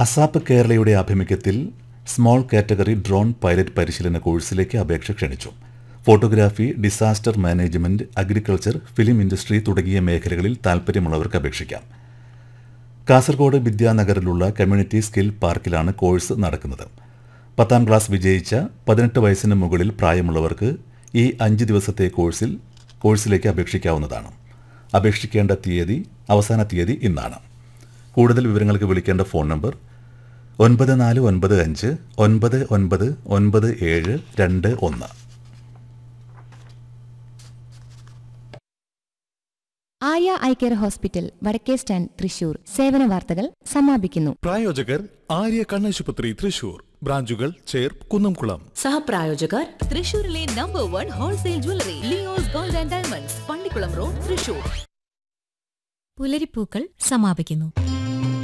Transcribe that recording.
ASAP കേരളയുടെ ആഭിമുഖ്യത്തിൽ small category drone pilot പരിശീലന കോഴ്സിലേക്ക് അപേക്ഷ ക്ഷണിച്ചു photography disaster management agriculture film industry തുടങ്ങിയ മേഖലകളിൽ താൽപ്പര്യമുള്ളവർക്ക് അപേക്ഷിക്കാം കാസർഗോഡ് വിദ്യാനഗറിലുള്ള കമ്മ്യൂണിറ്റി സ്കിൽ പാർക്കിലാണ് കോഴ്സ് നടക്കുന്നത് പത്താം ക്ലാസ് വിജയിച്ച പതിനെട്ട് വയസ്സിന് മുകളിൽ പ്രായമുള്ളവർക്ക് ഈ അഞ്ച് ദിവസത്തെ കോഴ്സിൽ കോഴ്സിലേക്ക് അപേക്ഷിക്കാവുന്നതാണ് അപേക്ഷിക്കേണ്ട തീയതി അവസാന തീയതി ഇന്നാണ് കൂടുതൽ വിവരങ്ങൾക്ക് വിളിക്കേണ്ട ഫോൺ നമ്പർ ഒൻപത് നാല് ഒൻപത് അഞ്ച് ഒൻപത് ഒൻപത് ഒൻപത് ഏഴ് രണ്ട് ഒന്ന് ആര്യ ഐ കെയർ ഹോസ്പിറ്റൽ വടക്കേ സ്റ്റാൻഡ് തൃശൂർ സേവന വാർത്തകൾ സമാപിക്കുന്നു പ്രായോജകർ ആര്യ കണ്ണാശുപത്രി തൃശൂർ ബ്രാഞ്ചുകൾ ചേർ കുന്നംകുളം സഹപ്രായോജകർ തൃശൂരിലെ number one wholesale jewellery Leo's gold and diamonds Pallikulam road Thrissur പുലരിപ്പൂക്കൾ സമാപിക്കുന്നു